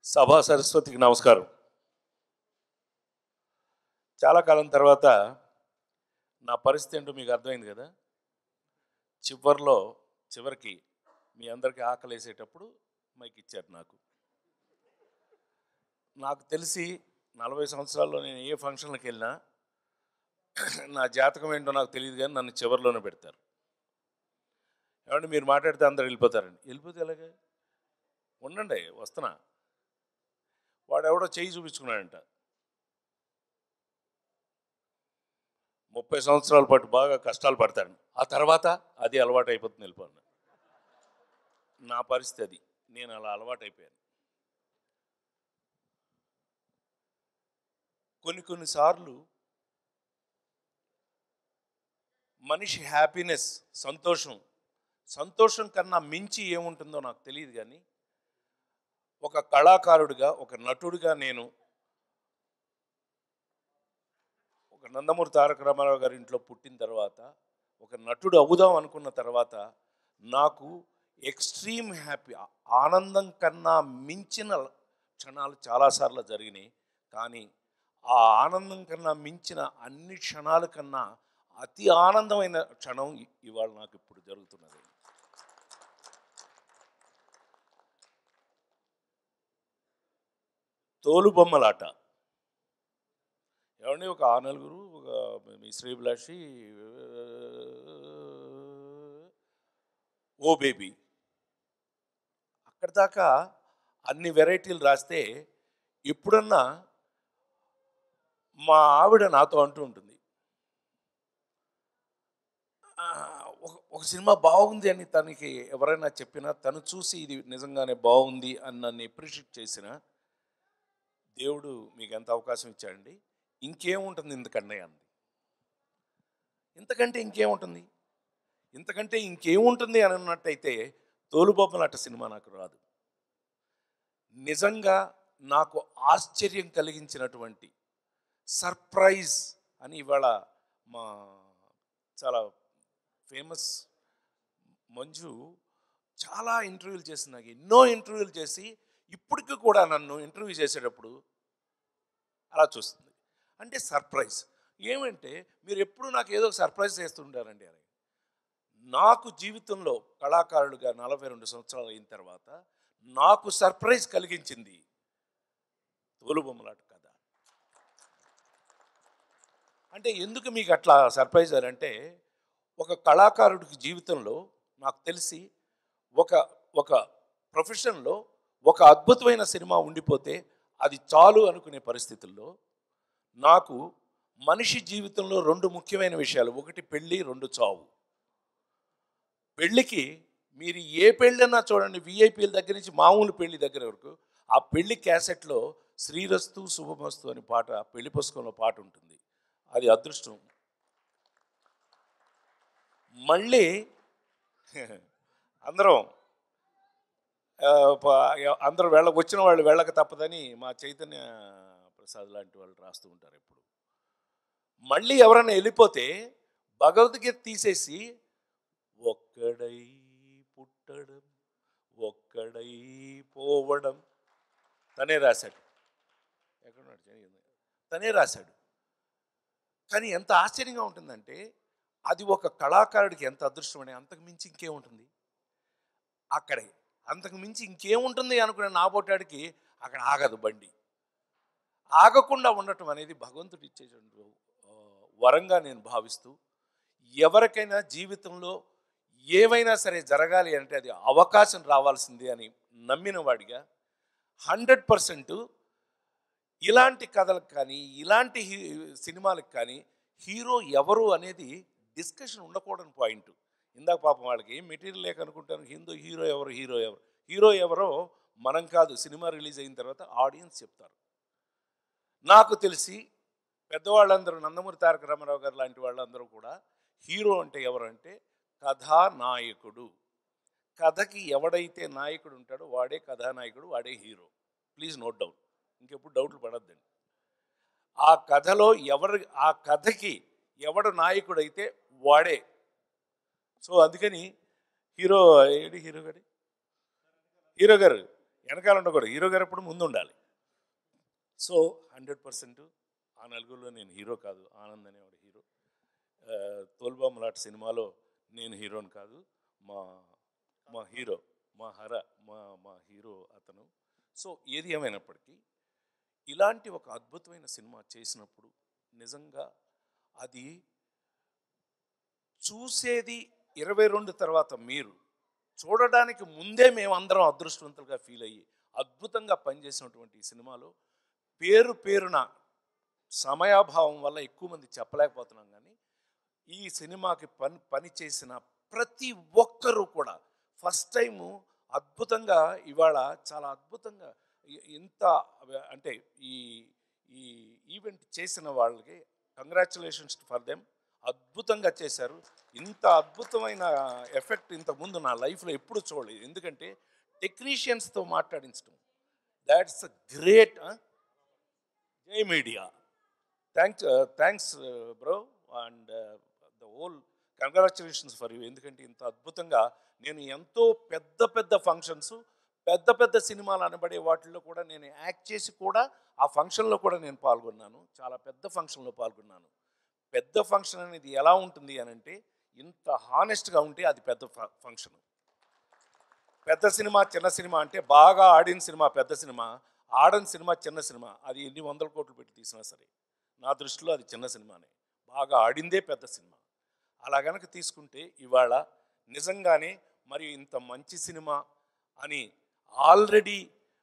సభా సరస్వతికి నమస్కారం చాలా కాలం తర్వాత నా పరిస్థితి ఏంటో మీకు అర్థమైంది కదా చివరిలో చివరికి మీ అందరికీ ఆకలి వేసేటప్పుడు మైక్ ఇచ్చారు నాకు నాకు తెలిసి నలభై సంవత్సరాల్లో నేను ఏ ఫంక్షన్లకు వెళ్ళినా నా జాతకం ఏంటో నాకు తెలియదు కానీ నన్ను చివరిలోనే పెడతారు ఏమంటే మీరు మాట్లాడితే అందరు వెళ్ళిపోతారండి వెళ్ళిపోతే ఎలాగే ఉండండి వస్తున్నా వాడు ఎవడో చెయ్యి చూపించుకున్నాడంట ముప్పై సంవత్సరాల పాటు బాగా కష్టాలు పడతాడు ఆ తర్వాత అది అలవాటు అయిపోతుంది వెళ్ళిపోను నా పరిస్థితి అది నేను అలా అలవాటు అయిపోయాను కొన్ని కొన్నిసార్లు మనిషి హ్యాపీనెస్ సంతోషం సంతోషం కన్నా మించి ఏముంటుందో నాకు తెలియదు కానీ ఒక కళాకారుడిగా ఒక నటుడిగా నేను ఒక నందమూరి తారక రామారావు గారి ఇంట్లో పుట్టిన తర్వాత ఒక నటుడు అవుదాం అనుకున్న తర్వాత నాకు ఎక్స్ట్రీమ్ హ్యాపీ ఆనందం కన్నా మించిన క్షణాలు చాలాసార్లు జరిగినాయి కానీ ఆ ఆనందం కన్నా మించిన అన్ని క్షణాల కన్నా అతి ఆనందమైన క్షణం ఇ- ఇవాళ నాకు ఇప్పుడు జరుగుతున్నది తోలుబొమ్మలాట ఏమండి ఒక ఆ నలుగురు ఒక మీ శ్రీభిలాషి ఓ బేబీ అక్కడి దాకా అన్ని వెరైటీలు రాస్తే ఎప్పుడన్నా మా ఆవిడ నాతో అంటూ ఉంటుంది "ఆ, ఒక ఒక సినిమా బాగుంది అని తనకి ఎవరైనా చెప్పినా తను చూసి ఇది నిజంగానే బాగుంది అని నన్ను ఎప్రిషియేట్ చేసిన దేవుడు మీకు ఎంత అవకాశం ఇచ్చాడండి ఇంకేముంటుంది ఇంతకన్నా అంది ఇంతకంటే ఇంకేముంటుంది ఇంతకంటే ఇంకేముంటుంది అని అన్నట్టయితే తోలుబొమ్మలాట సినిమా నాకు రాదు నిజంగా నాకు ఆశ్చర్యం కలిగించినటువంటి సర్ప్రైజ్ అని ఇవాళ మా చాలా ఫేమస్ మంజు చాలా ఇంటర్వ్యూలు చేసింది నాకు ఎన్నో ఇంటర్వ్యూలు చేసి ఇప్పటికి కూడా నన్ను ఇంటర్వ్యూ చేసేటప్పుడు అలా చూస్తుంది అంటే సర్ప్రైజ్ ఏమంటే మీరు ఎప్పుడు నాకు ఏదో ఒక సర్ప్రైజ్ చేస్తుంటారండి అని నాకు జీవితంలో కళాకారుడిగా నలభై రెండు సంవత్సరాలు అయిన తర్వాత నాకు సర్ప్రైజ్ కలిగించింది తోలుబొమ్మలాట కథ అంటే ఎందుకు మీకు అట్లా సర్ప్రైజ్ అని అంటే ఒక కళాకారుడికి జీవితంలో నాకు తెలిసి ఒక ఒక ప్రొఫెషన్లో ఒక అద్భుతమైన సినిమా ఉండిపోతే అది చాలు అనుకునే పరిస్థితుల్లో నాకు మనిషి జీవితంలో రెండు ముఖ్యమైన విషయాలు ఒకటి పెళ్ళి రెండు చావు పెళ్ళికి మీరు ఏ పెళ్ళన్నా చూడండి విఐపీల దగ్గర నుంచి మామూలు పెళ్లి దగ్గర వరకు ఆ పెళ్లి క్యాసెట్లో శ్రీరస్తు శుభమస్తు అని పాట పెళ్లి పుస్తకంలో పాట ఉంటుంది అది అదృష్టం మళ్ళీ అందరం ఆ, ప- అందరూ వెళ్ళ వచ్చిన వాళ్ళు వెళ్ళక తప్పదని మా చైతన్య ప్రసాద్ లాంటి వాళ్ళు రాస్తూ ఉంటారు ఎప్పుడు మళ్ళీ ఎవరైనా వెళ్ళిపోతే భగవద్గీత తీసేసి ఒక్కడై పుట్టడం ఒక్కడై పోవడం తనే రాశాడు ఎక్కడున్నాడు జరిగింది తనే రాశాడు కానీ ఎంత ఆశ్చర్యంగా ఉంటుందంటే అది ఒక కళాకారుడికి ఎంత అదృష్టం అని అంతకు మించి ఇంకేముంటుంది అక్కడే అంతకు మించి ఇంకేముంటుంది అనుకునే నాబోటాడికి అక్కడ ఆగదు బండి ఆగకుండా ఉండటం అనేది భగవంతుడు ఇచ్చేటువంటి ఆ, వరంగా నేను భావిస్తూ ఎవరికైనా జీవితంలో ఏవైనా సరే జరగాలి అంటే అది అవకాశం రావాల్సిందే అని నమ్మిన వాడిగా హండ్రెడ్ పర్సెంట్ ఇలాంటి కథలకు కానీ ఇలాంటి హీ సినిమాలకు కానీ హీరో ఎవరు అనేది డిస్కషన్ ఉండకూడని పాయింట్ ఇందాక పాపం వాళ్ళకి ఏం మెటీరియల్ లేక అనుకుంటాను హిందూ హీరో ఎవరు హీరో ఎవరు హీరో ఎవరో మనం కాదు సినిమా రిలీజ్ అయిన తర్వాత ఆడియన్స్ చెప్తారు నాకు తెలిసి పెద్దవాళ్ళందరూ నందమూరి తారక రామారావు గారు లాంటి వాళ్ళందరూ కూడా హీరో అంటే ఎవరంటే కథానాయకుడు కథకి ఎవడైతే నాయకుడు ఉంటాడో వాడే కథానాయకుడు వాడే హీరో ప్లీజ్ నోట్ డౌన్ ఇంకెప్పుడు డౌట్లు పడద్దండి ఆ కథలో ఎవరు ఆ కథకి ఎవడు నాయకుడైతే వాడే సో అందుకని హీరో ఏడి హీరో గారి హీరో గారు వెనకాల ఉండకూడదు హీరో గారు ఎప్పుడు ముందు ఉండాలి సో హండ్రెడ్ పర్సెంట్ ఆ నలుగురిలో నేను హీరో కాదు ఆనంద్ అనేవాడు హీరో ఆ, తోల్బామ్ లాంటి సినిమాలో నేను హీరోని కాదు మా మా హీరో మా హర మా మా హీరో అతను సో ఏది ఏమైనప్పటికీ ఇలాంటి ఒక అద్భుతమైన సినిమా చేసినప్పుడు నిజంగా అది చూసేది ఇరవై రెండు తర్వాత మీరు చూడడానికి ముందే మేమందరం అదృష్టవంతులుగా ఫీల్ అయ్యి అద్భుతంగా పనిచేసినటువంటి ఈ సినిమాలో పేరు పేరున సమయాభావం వల్ల ఎక్కువ మంది చెప్పలేకపోతున్నాం కానీ ఈ సినిమాకి పని పని చేసిన ప్రతి ఒక్కరూ కూడా ఫస్ట్ టైము అద్భుతంగా ఇవాళ చాలా అద్భుతంగా ఇ- ఇంత అంటే ఈ ఈ ఈవెంట్ చేసిన వాళ్ళకి కంగ్రాచులేషన్స్ ఫర్ దెమ్ అద్భుతంగా చేశారు ఇంత అద్భుతమైన ఎఫెక్ట్ ఇంతకుముందు నా లైఫ్లో ఎప్పుడు చూడలేదు ఎందుకంటే టెక్నీషియన్స్తో మాట్లాడించడం that's a great Jai media thanks thanks bro and the whole congratulations for you ఎందుకంటే ఇంత అద్భుతంగా నేను ఎంతో పెద్ద పెద్ద ఫంక్షన్స్ పెద్ద పెద్ద సినిమాలు అనబడే వాటిల్లో కూడా నేను యాక్ట్ చేసి కూడా ఆ ఫంక్షన్లో కూడా నేను పాల్గొన్నాను చాలా పెద్ద ఫంక్షన్లో పాల్గొన్నాను పెద్ద ఫంక్షన్ అనేది ఎలా ఉంటుంది అని అంటే ఇంత హానెస్ట్గా ఉంటే అది పెద్ద ఫంక్షన్ పెద్ద సినిమా చిన్న సినిమా అంటే బాగా ఆడిన సినిమా పెద్ద సినిమా ఆడని సినిమా చిన్న సినిమా అది ఎన్ని వందల కోట్లు పెట్టి తీసినా సరే నా దృష్టిలో అది చిన్న సినిమానే బాగా ఆడిందే పెద్ద సినిమా అలా గనక తీసుకుంటే ఇవాళ నిజంగానే మరి ఇంత మంచి సినిమా అని ఆల్రెడీ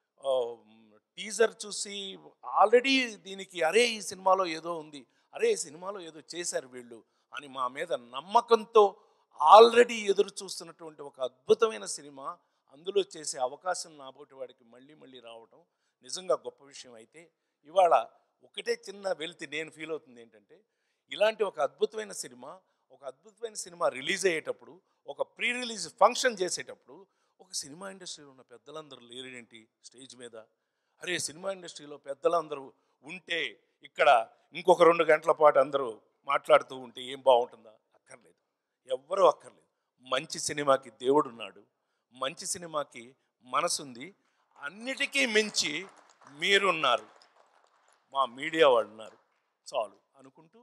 టీజర్ చూసి ఆల్రెడీ దీనికి అరే ఈ సినిమాలో ఏదో ఉంది అరే ఈ సినిమాలో ఏదో చేశారు వీళ్ళు అని మా మీద నమ్మకంతో ఆల్రెడీ ఎదురు చూస్తున్నటువంటి ఒక అద్భుతమైన సినిమా అందులో చేసే అవకాశం నాబోటి వాడికి మళ్ళీ మళ్ళీ రావటం నిజంగా గొప్ప విషయం అయితే ఇవాళ ఒకటే చిన్న వెలితి నేను ఫీల్ అవుతుంది ఏంటంటే ఇలాంటి ఒక అద్భుతమైన సినిమా ఒక అద్భుతమైన సినిమా రిలీజ్ అయ్యేటప్పుడు ఒక ప్రీ రిలీజ్ ఫంక్షన్ చేసేటప్పుడు ఒక సినిమా ఇండస్ట్రీలో ఉన్న పెద్దలందరూ లేరేంటి స్టేజ్ మీద అరే సినిమా ఇండస్ట్రీలో పెద్దలందరూ ఉంటే ఇక్కడ ఇంకొక రెండు గంటల పాటు అందరూ మాట్లాడుతూ ఉంటే ఏం బాగుంటుందా అక్కర్లేదు ఎవ్వరూ అక్కర్లేదు మంచి సినిమాకి దేవుడు ఉన్నాడు మంచి సినిమాకి మనసుంది అన్నిటికీ మించి మీరున్నారు మా మీడియా వాళ్ళు ఉన్నారు చాలు అనుకుంటూ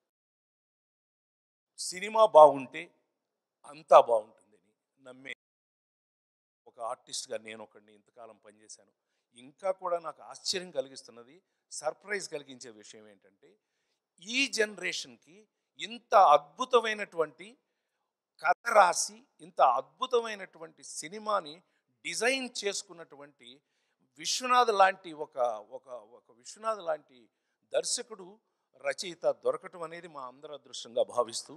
సినిమా బాగుంటే అంతా బాగుంటుందని నమ్మే ఒక ఆర్టిస్ట్గా నేను ఒకడిని ఇంతకాలం పనిచేశాను ఇంకా కూడా నాకు ఆశ్చర్యం కలిగిస్తున్నది సర్ప్రైజ్ కలిగించే విషయం ఏంటంటే ఈ జనరేషన్కి ఇంత అద్భుతమైనటువంటి కథ రాసి ఇంత అద్భుతమైనటువంటి సినిమాని డిజైన్ చేసుకున్నటువంటి విశ్వనాథ్ లాంటి ఒక ఒక ఒక విశ్వనాథ్ లాంటి దర్శకుడు రచయిత దొరకటం అనేది మా అందరి అదృష్టంగా భావిస్తూ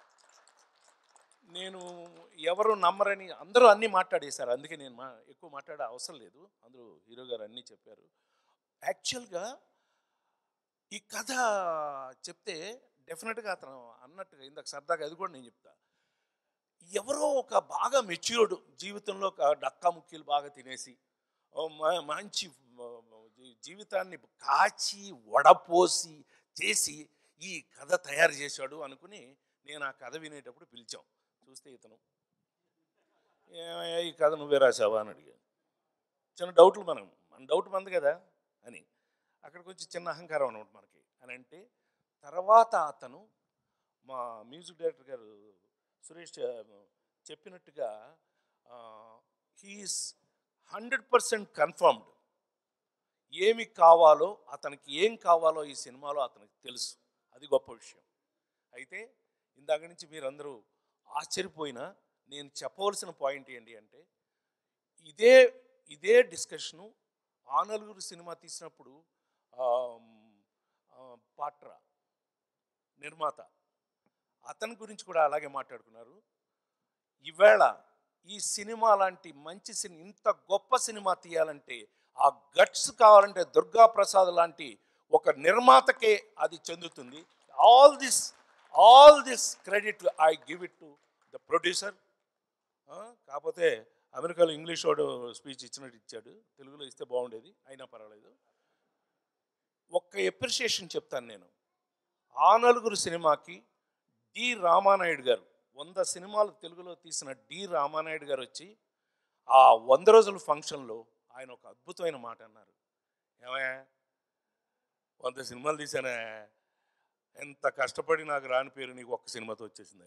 నేను ఎవరు నమ్మరని అందరూ అన్నీ మాట్లాడేశారు అందుకే నేను మా ఎక్కువ మాట్లాడే అవసరం లేదు అందరూ హీరో గారు అన్నీ చెప్పారు యాక్చువల్గా ఈ కథ చెప్తే డెఫినెట్గా అతను అన్నట్టుగా ఇందాక సరదాగా అది కూడా నేను చెప్తా ఎవరో ఒక బాగా మెచ్యూర్డ్ జీవితంలో ఒక డక్కా ముక్కీలు బాగా తినేసి ఓ మ- మంచి మ- జీ- జీవితాన్ని కాచి వడపోసి చేసి ఈ కథ తయారు చేశాడు అనుకుని నేను ఆ కథ వినేటప్పుడు పిలిచాం చూస్తే ఇతను "ఏమయ్యా, ఈ కథ నువ్వే రాసావా అని అడిగాను చిన్న డౌట్లు మనం మన డౌట్ మంది కదా అని అక్కడ కొంచెం చిన్న అహంకారం అనమాట మనకి అని అంటే తర్వాత అతను మా మ్యూజిక్ డైరెక్టర్ గారు సురేష్ ఆ, చెప్పినట్టుగా హీఈస్ హండ్రెడ్ పర్సెంట్ కన్ఫర్మ్డ్ ఏమి కావాలో అతనికి ఏం కావాలో ఈ సినిమాలో అతనికి తెలుసు అది గొప్ప విషయం అయితే ఇందాక నుంచి మీరందరూ ఆశ్చర్యపోయినా నేను చెప్పవలసిన పాయింట్ ఏంటి అంటే ఇదే ఇదే డిస్కషను ఆ నలుగురు సినిమా తీసినప్పుడు ఆమ్, ఆ, పాట్రా నిర్మాత అతని గురించి కూడా అలాగే మాట్లాడుకున్నారు ఈవేళ ఈ సినిమా లాంటి మంచి సినిమా ఇంత గొప్ప సినిమా తీయాలంటే ఆ గట్స్ కావాలంటే దుర్గా ప్రసాద్ లాంటి ఒక నిర్మాతకే అది చెందుతుంది all this all this credit I give it to the producer కాకపోతే అమెరికాలో ఇంగ్లీష్ వాడు స్పీచ్ ఇచ్చినట్టు ఇచ్చాడు తెలుగులో ఇస్తే బాగుండేది అయినా పర్వాలేదు ఒక్క ఎప్రిషియేషన్ చెప్తాను నేను ఆ నలుగురు సినిమాకి డి రామానాయుడు గారు వంద సినిమాలు తెలుగులో తీసిన డి రామానాయుడు గారు వచ్చి ఆ వంద రోజుల ఫంక్షన్లో ఆయన ఒక అద్భుతమైన మాట అన్నారు ఏమయ్యా వంద సినిమాలు తీసానే ఎంత కష్టపడి నాకు రాని పేరు నీకు ఒక్క సినిమాతో వచ్చేసింది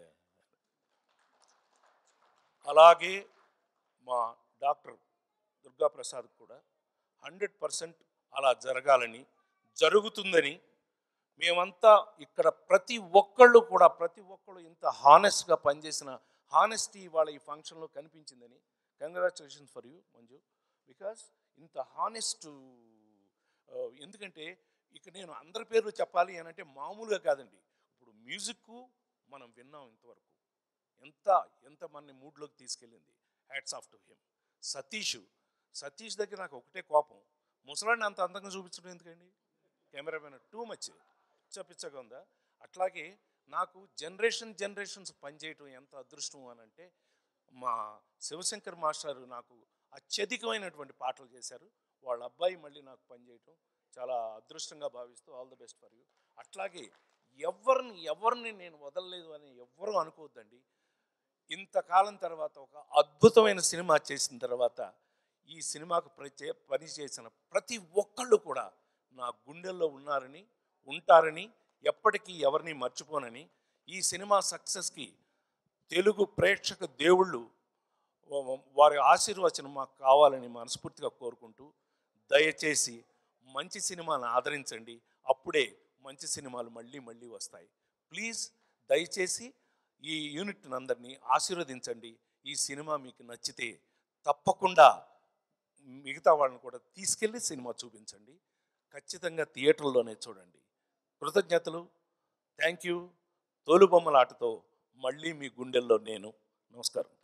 అలాగే మా డాక్టర్ దుర్గా ప్రసాద్ కూడా హండ్రెడ్ పర్సెంట్ అలా జరగాలని జరుగుతుందని మేమంతా ఇక్కడ ప్రతి ఒక్కళ్ళు కూడా ప్రతి ఒక్కళ్ళు ఇంత హానెస్ట్గా పనిచేసిన హానెస్టీ వాళ్ళ ఈ ఫంక్షన్లో కనిపించిందని congratulations for you Manju because ఇంత హానెస్ట్ ఎందుకంటే ఇక నేను అందరి పేర్లు చెప్పాలి అని అంటే మామూలుగా కాదండి ఇప్పుడు మ్యూజిక్ మనం విన్నాం ఇంతవరకు ఎంత ఎంత మన మూడ్లోకి తీసుకెళ్ళింది hats off to him Satish Satish దగ్గర నాకు ఒకటే కోపం ముసలాడిని అంత అందంగా చూపించడం ఎందుకండి కెమెరామెన్ టూ మచ్ పిచ్చగా ఉందా అట్లాగే నాకు జనరేషన్ జనరేషన్స్ పనిచేయటం ఎంత అదృష్టం అని అంటే మా శివశంకర్ మాస్టర్ నాకు అత్యధికమైనటువంటి పాటలు చేశారు వాళ్ళ అబ్బాయి మళ్ళీ నాకు పనిచేయటం చాలా అదృష్టంగా భావిస్తూ all the best for you అట్లాగే ఎవరిని ఎవరిని నేను వదలలేదు అని ఎవ్వరూ అనుకోవద్దండి ఇంతకాలం తర్వాత ఒక అద్భుతమైన సినిమా చేసిన తర్వాత ఈ సినిమాకు ప్రచే పని చేసిన ప్రతి ఒక్కళ్ళు కూడా నా గుండెల్లో ఉన్నారని ఉంటారని ఎప్పటికీ ఎవరిని మర్చిపోనని ఈ సినిమా సక్సెస్కి తెలుగు ప్రేక్షక దేవుళ్ళు వా- వారి ఆశీర్వచనం మాకు కావాలని మనస్ఫూర్తిగా కోరుకుంటూ దయచేసి మంచి సినిమాను ఆదరించండి అప్పుడే మంచి సినిమాలు మళ్ళీ మళ్ళీ వస్తాయి ప్లీజ్ దయచేసి ఈ యూనిట్ అందరినీ ఆశీర్వదించండి ఈ సినిమా మీకు నచ్చితే తప్పకుండా మిగతా వాళ్ళని కూడా తీసుకెళ్ళి సినిమా చూపించండి ఖచ్చితంగా థియేటర్లోనే చూడండి కృతజ్ఞతలు థ్యాంక్ యూ తోలుబొమ్మలాటతో మళ్ళీ మీ గుండెల్లో నేను నమస్కారం